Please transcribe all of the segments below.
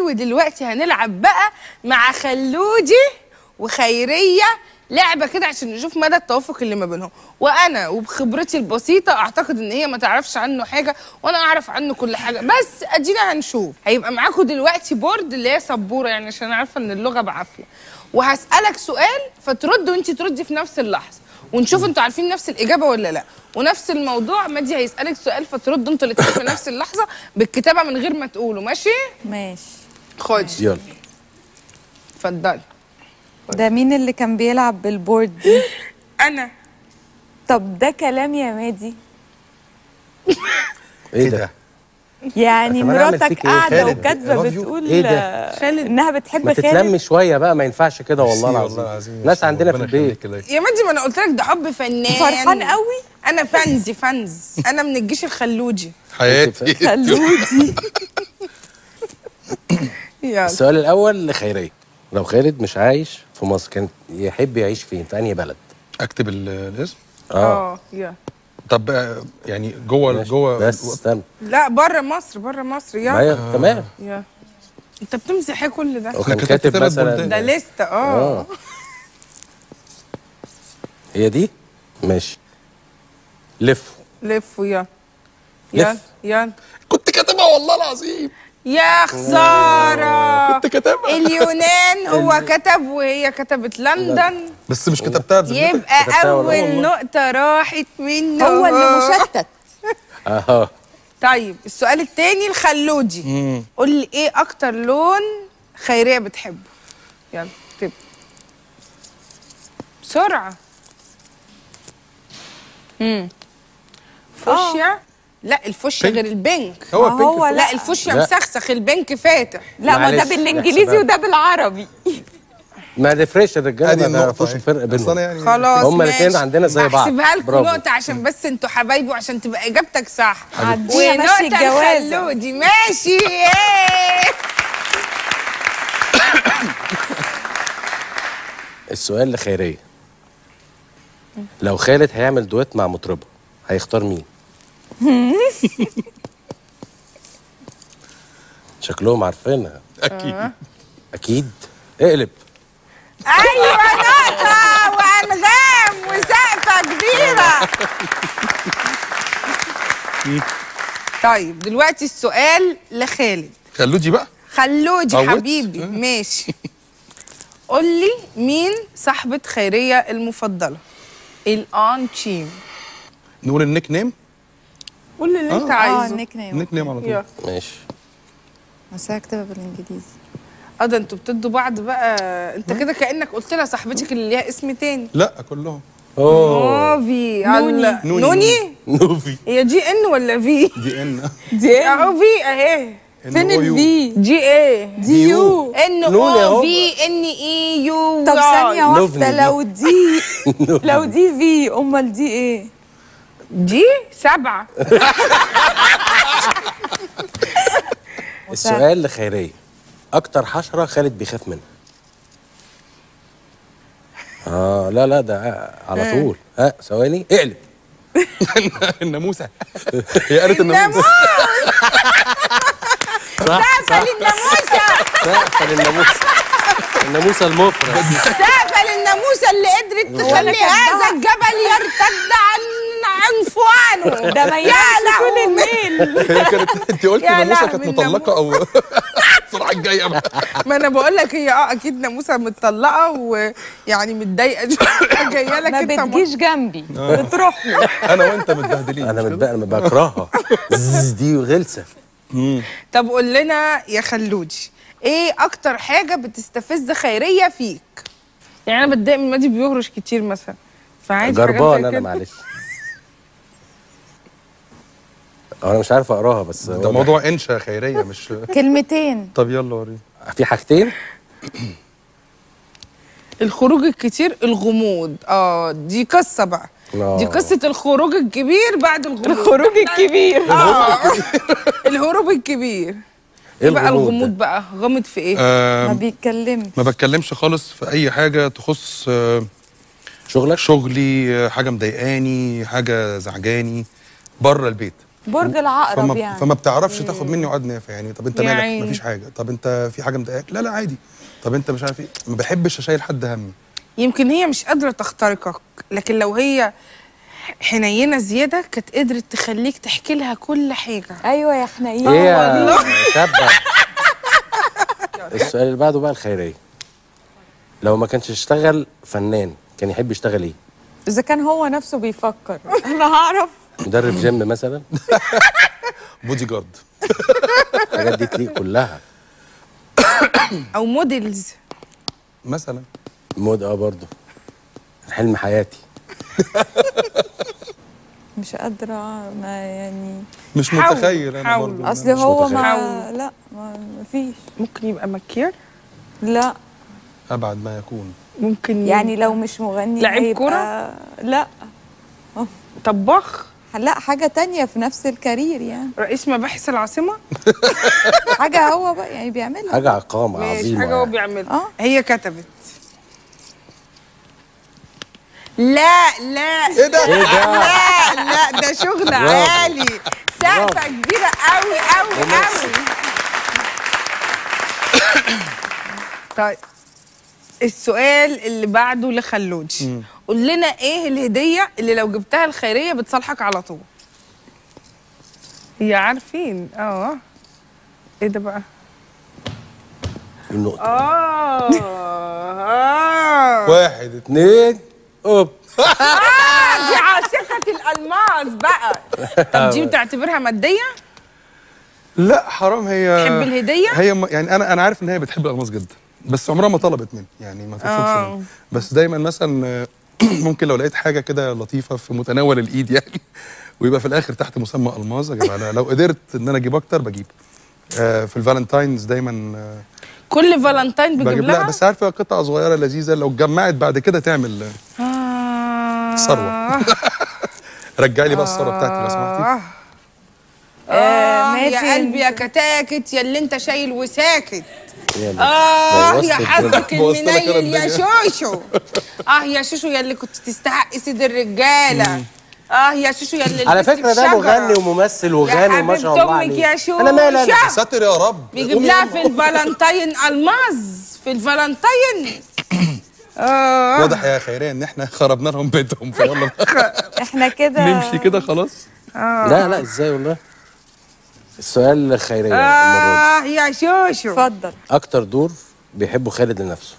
ودلوقتي هنلعب بقى مع خلودي وخيريه لعبه كده عشان نشوف مدى التوافق اللي ما بينهم وانا وبخبرتي البسيطه اعتقد ان هي ما تعرفش عنه حاجه وانا اعرف عنه كل حاجه بس ادينا هنشوف هيبقى معاكم دلوقتي بورد اللي هي سبوره يعني عشان عارفه ان اللغه بعافيه وهسالك سؤال فترد وانت تردي في نفس اللحظه ونشوف انتوا عارفين نفس الاجابه ولا لا ونفس الموضوع مادي هيسالك سؤال فتردوا انتوا الاثنين في نفس اللحظه بالكتابه من غير ما تقولوا ماشي ماشي خدي يلا اتفضلي ده مين اللي كان بيلعب بالبورد دي انا طب ده كلام يا مادي ايه ده؟ يعني طب أنا أعمل مراتك فيك إيه؟ قاعده خالد، وكاتبه I love you. بتقول إيه ده؟ آه، خالد. انها بتحب ما خالد تتلمي شويه بقى ما ينفعش كده والله ميرسي العظيم ناس عندنا في البيت يا مادي ما انا قلت لك ده حب فنان فرحان قوي انا فانزي فانز انا من الجيش الخلوجي حياتي خلودي يلا السؤال الاول لخيريه لو خالد مش عايش في مصر كان يحب يعيش فين في انهي بلد اكتب ال- الاسم اه اه يلا طب آه، يعني جوه ماشي. جوه بس استنى لا بره مصر بره مصر ما يلا هي تمام يلا انت بتمسح ايه كل ده وكان كتبت كاتب تلات مثلا بلدان. ده لسه اه اه هي دي ماشي لف لفوا يلا يلا لف. يلا كنت كاتبها والله العظيم يا خساره كنت كاتبها اليونان هو كتب وهي كتبت لندن بس مش كتبتها بذمتك. يبقى كتبتها اول والله. نقطه راحت منه هو اللي مشتت اه طيب السؤال التاني الخلودي قول لي ايه اكتر لون خيريه بتحبه يلا اكتب بسرعه امم فوشيا لا الفوشيا بينك. غير البنك هو ما البينك هو لا الفوشيا لا. مسخسخ البنك فاتح لا ما ده معلش، بالانجليزي احسبها. وده بالعربي ما تفرقش الرجاله ادي ما النقطه نعرفوش أهي. الفرق بس انا بينهم يعني خلاص هما ماشي. الاتنين عندنا زي بعض. بحسبها لكم برافو. نقطة عشان بس انتوا حبايبي وعشان تبقى اجابتك صح عديها ماشي ونقطة الجوازة الخلودي ماشي إيه. السؤال لخيريه لو خالد هيعمل دويت مع مطربه هيختار مين شكلهم عارفينها اكيد اكيد اقلب ايوه نقطة وانغام وسقفة كبيرة طيب دلوقتي السؤال لخالد خلودي بقى خلودي قوت. حبيبي ماشي قول لي مين صاحبة خيرية المفضلة الان تشيم نقول النيك نيم قول اللي انت آه. اه عايزه النيك نيم النيك نيم على طول يلا. ماشي بس هكتبها بالانجليزي اه ده انتوا بتدوا بعض بقى انت كده كانك قلت لها صاحبتك اللي ليها اسم تاني لا كلهم اوه نوفي نوني. الله. نوني. نوني نوفي هي جي ان ولا في دي ان دي اهو في اهي فين الفي جي ايه دي يو ان نوني او اهو. في ان اي يو طب ثانية واحدة نوفني. لو دي لو دي في امال دي ايه دي سبعة السؤال لخيريه اكتر حشره خالد بيخاف منها اه لا لا ده على طول ها ثواني اقلب الناموسه هي قالت الناموسه الناموس صح سقفة للناموسة سقفه للناموسه الناموسه المفرد سقفة للناموسة اللي قدرت تخلي كاتباها. هذا الجبل يرتد عن عنفوانه ده ما يا يعرفش لهوي. كل الليل هي كانت انت قلت يا الناموسه لهوي كانت مطلقه او السرعه الجايه بقى ما انا بقول لك هي اه اكيد ناموسه متطلقه ويعني متضايقه شويه جايه لك ما انت م- بتجيش جنبي بتروح له انا وانت متبهدلين انا مش كده؟ متبقى انا بكرهها زز دي غلسه طب قول لنا يا خلودي ايه اكتر حاجه بتستفز خيريه فيك يعني انا بتضايق من مادي بيهرش كتير مثلا فعايز حاجات زي جربان انا كده. معلش هو انا مش عارف اقراها بس ده واضح. موضوع انشا خيريه مش كلمتين طب يلا وريني في حاجتين الخروج الكتير الغموض اه دي قصه بقى آه. دي قصه الخروج الكبير بعد الغموض الخروج الكبير آه. الهروب الكبير ايه ايه بقى الغموض الغموض ده؟ بقى غامض في ايه آه ما بيتكلمش ما بتكلمش خالص في اي حاجه تخص آه شغلك شغلي آه، حاجه مضايقاني حاجه زعجاني بره البيت برج العقرب فما, يعني فما بتعرفش تاخد مني عقد نافع يعني طب انت يا مالك عيني. مفيش حاجه طب انت في حاجه مضايقاك لا لا عادي طب انت مش عارف ايه ما بحبش اشيل حد همي يمكن هي مش قادره تخترقك لكن لو هي حنينه زياده كانت قدرت تخليك تحكي لها كل حاجه ايوه يا حنين ايه يا شابه السؤال اللي بعده بقى الخيريه لو ما كانش اشتغل فنان كان يحب يشتغل ايه اذا كان هو نفسه بيفكر انا هعرف مدرب جيم مثلا بودي جارد الحاجات دي تليق كلها او موديلز مثلا مود اه برضه حلم حياتي مش قادره ما يعني مش حاول- متخيل انا حاول. برضه اصل مش هو متخيل. ما لا ما ما فيش ممكن يبقى مكير لا ابعد ما يكون ممكن يعني لو مش مغني لعيب هيبقى- كرة؟ لا طباخ لا حاجه تانية في نفس الكارير يعني رئيس مباحث العاصمه حاجه هو بقى يعني بيعملها حاجه عقامه ماشي عظيمه حاجه هو يعني. بيعملها آه. هي كتبت لا لا ايه ده ايه ده لا لا ده شغل برافو. عالي سقفه كبيره قوي قوي قوي طيب السؤال اللي بعده لخلوجي قول لنا ايه الهديه اللي لو جبتها الخيريه بتصالحك على طول هي عارفين اه ايه ده بقى النقطه اه اه واحد اتنين اتنين اوب آه، دي عاشقة الألماس بقى طب دي بتعتبرها مادية؟ لا حرام هي تحب الهدية؟ هي م- يعني انا انا عارف ان هي بتحب الالماس جدا بس عمرها ما طلبت مني يعني ما تطلبش آه. مني بس دايما مثلا آه، ممكن لو لقيت حاجه كده لطيفه في متناول الايد يعني ويبقى في الاخر تحت مسمى الماظ اجيب عليها لو قدرت ان انا اجيب اكتر بجيب آه، في الفالنتاينز دايما آه، كل فالنتين بجيب بجيب لها؟ لها بس عارفه قطعه صغيره لذيذه لو اتجمعت بعد كده تعمل آه، آه ثروة. رجع لي بقى الثروه بتاعتي لو سمحتي آه. آه، آه ماشي. يا قلبي يا كتاكت يا اللي انت شايل وساكت يلا. اه بوظت يا الدنيا. حظك بوظت لك أنا المنيل يا الدنيا. شوشو اه يا شوشو يا اللي كنت تستحق سيد الرجاله اه يا شوشو يا اللي على لبست فكره ده الشجرة. مغني وممثل وغني وما شاء حبيبة الله أمك عليه يا شوشة. انا مالي انا ساتر يا رب بيجيب قومي لها يا في الفالنتين الماز في الفالنتين اه واضح يا خيريه ان احنا خربنا لهم بيتهم فيلا احنا كده نمشي كده خلاص لا لا ازاي والله السؤال الخيريه المره دي اه يا شوشو اتفضل اكتر دور بيحبه خالد لنفسه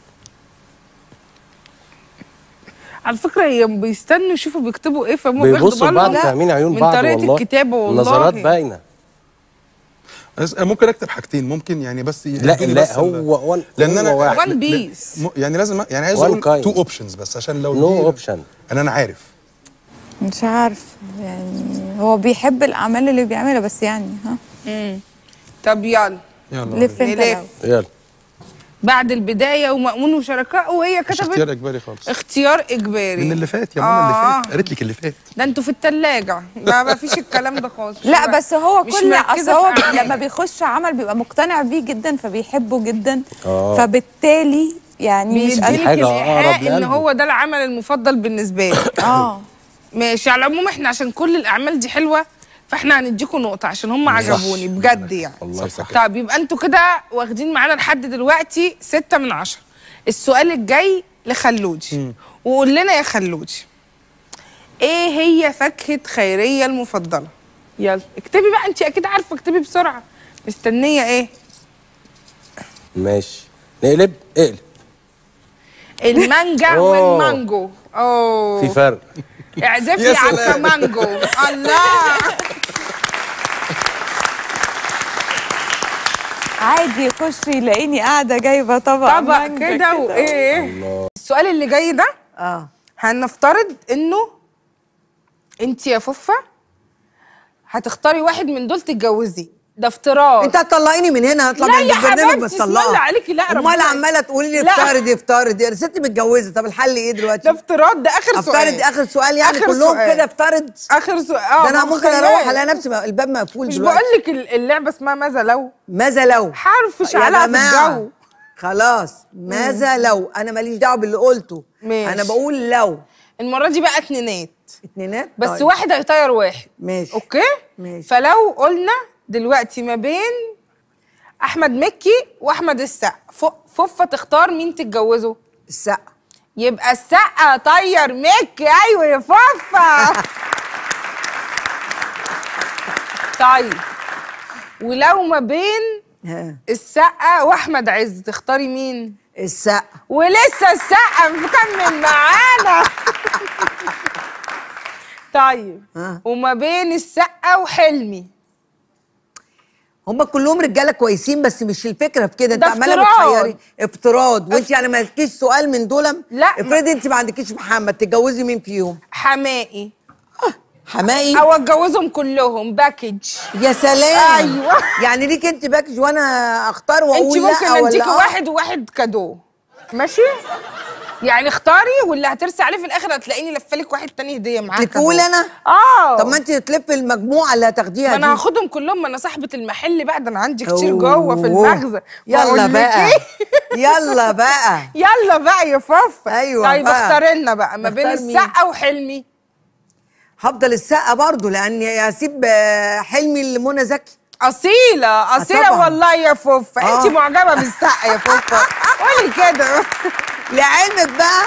على فكره هي بيستنوا يشوفوا بيكتبوا ايه فهم بيبصوا لبعض بالهم فاهمين عيون من بعض طريقه والله الكتابه والله النظرات باينه بس ممكن اكتب حاجتين ممكن يعني بس لا يدوني بس لا ال- هو وان لان انا هو واحد وان بيس م- يعني لازم يعني عايز One اقول kind. تو اوبشنز بس عشان لو نو دي- اوبشن انا انا عارف مش عارف يعني هو بيحب الاعمال اللي بيعملها بس يعني ها طب يلا يلا لف انت نلف. لو. يلا بعد البدايه ومأمون وشركاء وهي مش كتبت اختيار اجباري خالص اختيار اجباري من اللي فات يا ماما اللي آه. فات قالت لك اللي فات ده انتوا في التلاجة ما ما فيش الكلام ده خالص لا بس هو مش كل مركزة اصل هو في أعمال. لما بيخش عمل بيبقى مقتنع بيه جدا فبيحبه جدا آه. فبالتالي يعني مش بيديلك حاجة الايحاء أقرب ان لقلبه. هو ده العمل المفضل بالنسبه لي اه ماشي على العموم احنا عشان كل الاعمال دي حلوه فاحنا هنديكم نقطه عشان هم عجبوني بجد يعني الله يسعدك طب يبقى انتوا كده واخدين معانا لحد دلوقتي ستة من عشرة السؤال الجاي لخلوجي وقول لنا يا خلوجي ايه هي فاكهة خيرية المفضلة يلا اكتبي بقى انت اكيد عارفة اكتبي بسرعة مستنية ايه ماشي نقلب اقلب المانجا أوه. والمانجو اوه في فرق اعزف يا لي على سلام. الكمانجو الله عادي يخش يلاقيني قاعده جايبه طبق طبق مانجا كده وايه السؤال اللي جاي ده اه هنفترض انه انت يا فوفا هتختاري واحد من دول تتجوزيه ده افتراض انت هتطلقيني من هنا هطلع لا من يا البرنامج حبيبتي، اسم بتطلقها الله عليكي، لا، امال ربنا- عماله تقولي لي لا. افترضي افترضي انا ست متجوزه طب الحل ايه دلوقتي ده افتراض ده اخر سؤال افترض اخر سؤال يعني آخر كلهم سؤال. كده افترض اخر سؤال اه ده انا ما ممكن خلاص. اروح الاقي نفسي م- الباب مقفول مش دلوقتي بقول لك ال- اللعبه اسمها ماذا لو ماذا لو حرف يا شعلها في جماعة، الجو خلاص ماذا لو انا ماليش دعوه باللي قلته ماشي. انا بقول لو المره دي بقى اتنينات اتنينات بس طيب. واحد هيطير واحد ماشي اوكي ماشي. فلو قلنا دلوقتي ما بين احمد مكي واحمد السقا ف- فوفا تختار مين تتجوزه السقا يبقى السقا طير مكي ايوه يا فوفا طيب ولو ما بين ها. السقا واحمد عز تختاري مين السقا ولسه السقا مكمل معانا طيب ها. وما بين السقا وحلمي هم كلهم رجاله كويسين بس مش الفكره في كده انت ده عماله افتراض. بتخيري افتراض وانت يعني ما لكيش سؤال من دول لا. افرضي انت ما عندكيش محمد تتجوزي مين فيهم حمائي حمائي او اتجوزهم كلهم باكج يا سلام أيوة. يعني ليك انت باكج وانا اختار انت واقول لا ممكن ولا اديكي آه؟ واحد وواحد كادو ماشي يعني اختاري واللي هترسي عليه في الاخر هتلاقيني لفلك واحد تاني هديه معاه تلفول كادو. انا اه طب ما انت تلف المجموعه اللي هتاخديها ما انا دي. هاخدهم كلهم ما انا صاحبه المحل بقى ده انا عندي كتير أوه. جوه في المخزن يلا بقول لك بقى إيه؟ يلا بقى يلا بقى يا فوفا أيوة طيب بقى. اختار لنا بقى ما بين نختار مين؟ السقا وحلمي هفضل السقا برضو لان هسيب آه، حلمي لمنى زكي اصيله اصيله طبعاً. والله يا فوفا آه. انت معجبه بالسقا يا فوفا قولي كده لعلمك بقى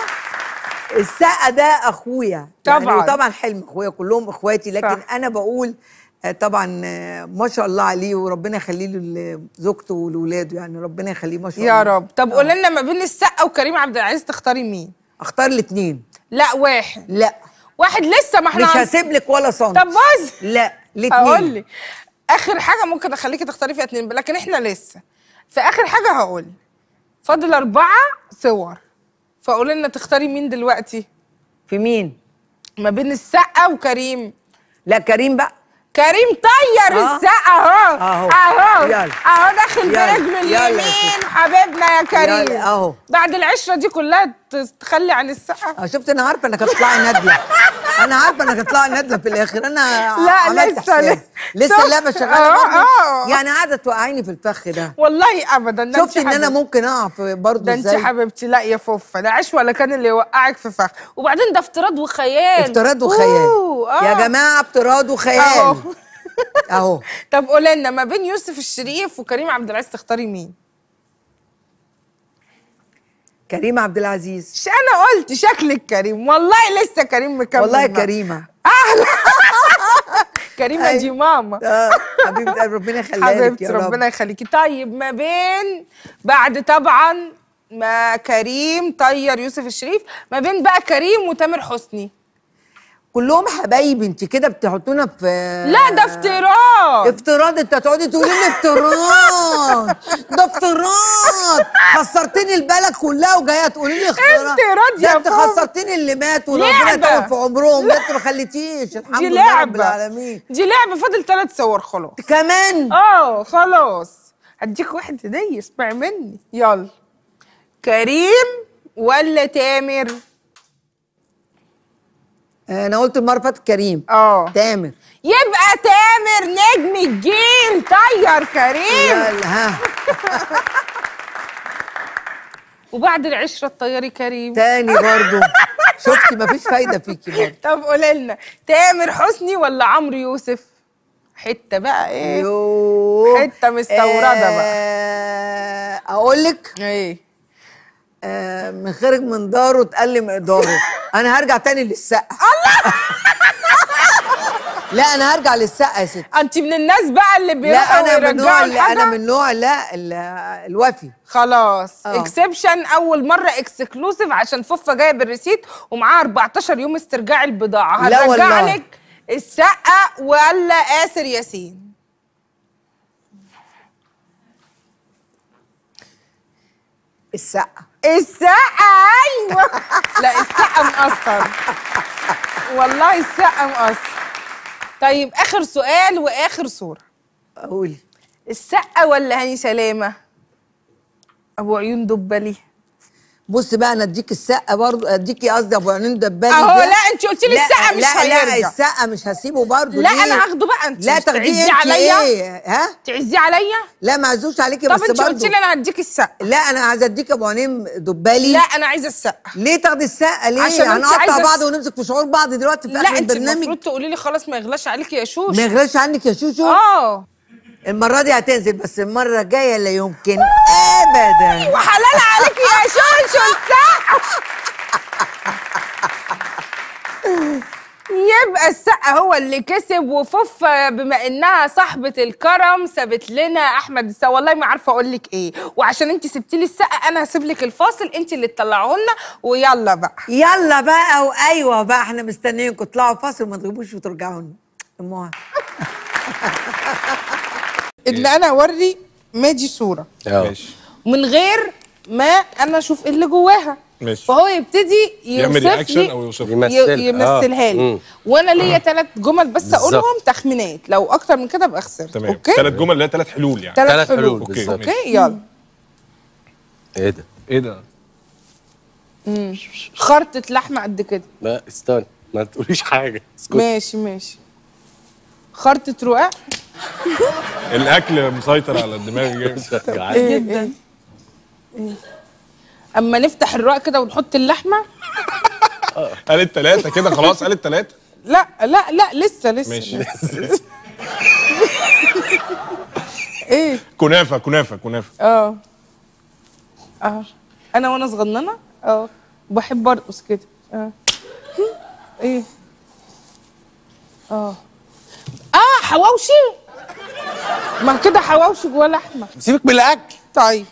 السقا ده اخويا يعني طبعاً. وطبعا حلم اخويا كلهم اخواتي لكن صح. انا بقول آه، طبعا آه، ما شاء الله عليه وربنا يخليه له زوجته ولاولاده يعني ربنا يخليه ما شاء الله يا رب طب قولي لنا ما بين السقا وكريم عبد العزيز تختاري مين اختار الاثنين لا واحد لا واحد لسه ما احنا مش عن- هسيب لك ولا سنتي طب بص لا هقول الاثنين لك اخر حاجه ممكن اخليكي تختاري فيها اتنين لكن احنا لسه في اخر حاجه هقول فاضل اربعه صور فقولي لنا تختاري مين دلوقتي في مين ما بين السقا وكريم لا كريم بقى كريم طير آه. السقا اهو أهو. اهو يلا. اهو داخل يلا. برجله يلا يا اليمين ستي. حبيبنا يا كريم يلا، أهو. بعد العشره دي كلها تتخلي عن السقا اه شفت انا عارفه انك هتطلعي نادله انا عارفه انك هتطلعي نادله في الاخر انا لا، عملت لسه- حساب. لسه شوف- اللعبه شغاله آه، برضه آه. يعني قاعده توقعيني في الفخ ده والله ابدا ده شفت انت ان انا حبيبتي. ممكن اقع في برضه ده انت ازاي حبيبتي لا يا فوفا ده عيش ولا كان اللي يوقعك في فخ وبعدين ده افتراض وخيال افتراض وخيال أوه، آه. يا جماعه افتراض وخيال اهو اهو طب قولي لنا ما بين يوسف الشريف وكريم عبد العزيز تختاري مين؟ كريم عبد العزيز ش انا قلت شكلك كريم والله لسه كريم مكمل والله معاك. كريمه كريمه دي ماما اه حبيبه قلبي ربنا يخليها لك حبيبتي يا رب ربنا يخليكي طيب ما بين بعد طبعا ما كريم طير يوسف الشريف ما بين بقى كريم وتامر حسني كلهم حبايبي انت كده بتحطونا في لا ده افتراض افتراض انت تقعدي تقولي لي افتراض ده افتراض خسرتني البلد كلها وجايه تقولي لي افتراض افتراض يا ده انت فوفا. خسرتي اللي مات وربنا لعبة. يطول في عمرهم ده انت ما خليتيش الحمد دي لله رب لعبه العالمين دي لعبه فاضل ثلاث صور خلاص كمان اه خلاص هديك واحد هديه اسمع مني يلا كريم ولا تامر انا قلت المره اللي فاتت كريم اه تامر يبقى تامر نجم الجيل طير كريم يلا ها وبعد العشره تطيري كريم تاني برضو شفتي مفيش فايده فيكي برضو طب قولي لنا تامر حسني ولا عمرو يوسف حته بقى ايه يوه حتة مستوردة بقى. بقى اقول لك ايه آه، من خارج من داره اتقل مقداره انا هرجع تاني للسقا الله لا انا هرجع للسقا يا ستي انت من الناس بقى اللي لا بيروحوا انا من نوع ويرجعوا اللي انا الحاجه من نوع لا ال- الوفي خلاص اه. اكسبشن اول مره اكسكلوسيف عشان فوفا جايه بالريسيت ومعاها 14 يوم استرجاع البضاعه لا هرجع والله. لك السقا ولا آسر ياسين السقا السقا ايوه لا السقا مقصر والله السقا مقصر طيب اخر سؤال واخر صوره قولي السقا ولا هاني سلامه ابو عيون دبلي بص بقى انا اديك السقه برضو اديكي قصدي ابو عينين دبالي اهو ده. لا انت قلت لي لا، السقه مش لا هيرجع لا السقه مش هسيبه برضو لا ليه؟ انا هاخده بقى انت لا مش تاخديه تعزيه انت عليا ايه ها تعزيه عليا لا ما عزوش عليكي طب بس انت قلت برضو لي انا هديك السقه لا انا عايزه اديك ابو عينين دبالي لا انا عايزه السقه ليه تاخدي السقه ليه عشان انت هنقطع عايزة بعض الس- ونمسك في شعور بعض دلوقتي في لا اخر انت البرنامج المفروض تقولي لي خلاص ما يغلاش عليكي يا شوش ما يغلاش عنك يا شوشو اه المره دي هتنزل بس المره الجايه لا يمكن ابدا وحلال عليكي يا شوشو السقه يبقى السقا هو اللي كسب وفوف بما انها صاحبة الكرم سابت لنا احمد السقا والله ما عارفه اقول لك ايه وعشان انت سبتي لي السقا انا هسيب لك الفاصل انت اللي تطلعه لنا ويلا بقى يلا بقى وايوه بقى احنا مستنيينكم اطلعوا فاصل وما تغيبوش وترجعوا لنا أمها. ان انا اوري ماجي صوره اه ماشي من غير ما انا اشوف ايه اللي جواها ماشي. فهو يبتدي يعمل يوصف رياكشن لي او يوصف يمثلها. ي- يمثلها آه. لي مم. وانا ليا ثلاث جمل بس بالظبط. اقولهم تخمينات لو اكتر من كده ابقى خسرت تمام اوكي ثلاث جمل اللي هي ثلاث حلول يعني ثلاث ثلاث حلول, حلول أوكي. بالظبط اوكي يلا ايه ده؟ ايه ده؟ خرطة لحمة قد كده لا استنى ما تقوليش حاجه اسكت ماشي ماشي خرطة رقاق الاكل مسيطر على الدماغ جامد جعان. ايه ايه إيه؟ اما نفتح الرقاق كده ونحط اللحمة قالت ثلاثه كده خلاص قالت ثلاثه لا لا لا لسه لسه ماشي لسه. ايه كنافه كنافه كنافه اه اه انا وانا صغننه اه بحب ارقص كده اه ايه اه اه حواوشي ما كده حواوشي جواه لحمه سيبك من الاكل طيب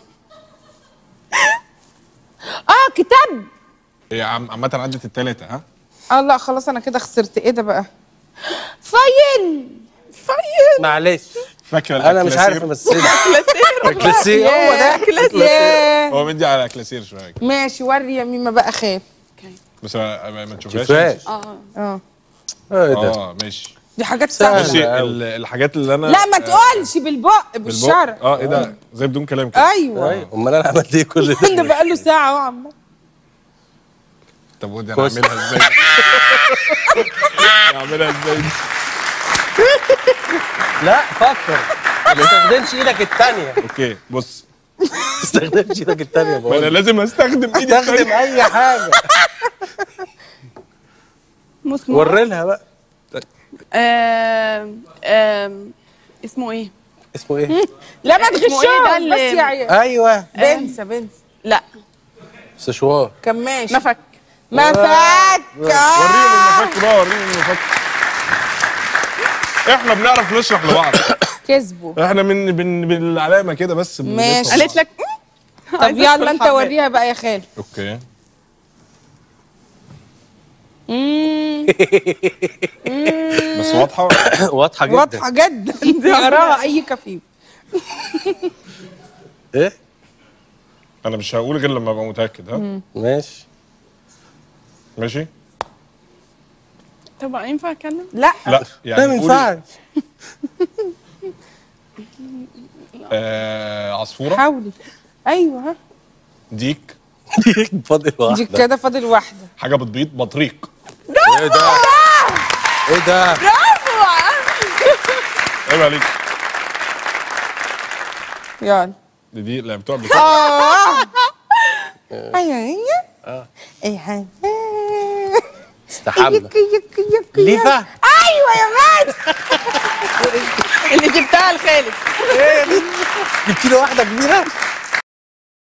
اه كتاب هي عم- عامه عدت الثلاثه ها اه لا خلاص انا كده خسرت ايه ده بقى فايل فايل معلش فاكره انا مش عارف الأكلاسير؟ امثلها كلاسيك هو ده ياه. هو مدي على كلاسير شويه كده. ماشي وري يا ميمه بقى خير بس ما ما تشوفهاش شوفاش اه ايه ده؟ اه ماشي دي حاجات سهلة. سهله بصي أوي. ال- الحاجات اللي انا لا ما تقولش بالبق بالبق- بالشرع اه ايه ده زي بدون كلام كده ايوه ايوه امال انا عملت ايه كل ده ده؟ بقى له ساعه اهو عمال طب ودي انا كويس. اعملها ازاي اعملها ازاي دي؟ لا فكر ما تستخدمش ايدك التانية اوكي بص ما تستخدمش ايدك التانية ما انا بقول لازم استخدم ايدي استخدم التانية. اي حاجة مسمار وري لها بقى آم، آم، اسمه ايه؟ اسمه ايه؟ لا ما اسمه إيه ده تغشوش اللي- بس يا عيال ايوه بنسى بنسى لا سشوار كماش مفك مفك وريني آه. المفك بقى وريني المفك احنا بنعرف نشرح لبعض كسبوا احنا من من بالعلامه كده بس بنفهم ماشي. بعض. قالت لك طب يلا انت وريها بقى يا خال اوكي بس واضحه واضحة جدا واضحه جدا دي وراها اي كفيف ايه؟ انا مش هقول غير لما ابقى متاكد ها ماشي ماشي طب ينفع اتكلم؟ لا لا يعني لا ما قولي، ينفعش آه عصفوره حاولي ايوه ها ديك فاضل دي واحدة كده فاضل واحده حاجه بتبيض بطريق ايه ده؟ ايه ده؟ عيب عليك يلا دي دي لعبتوها قبل كده اه ايوه ايوه ايه استحمى يك يك يك ليفا ايوه يا مات اللي جبتها لخالد جبت له واحدة كبيرة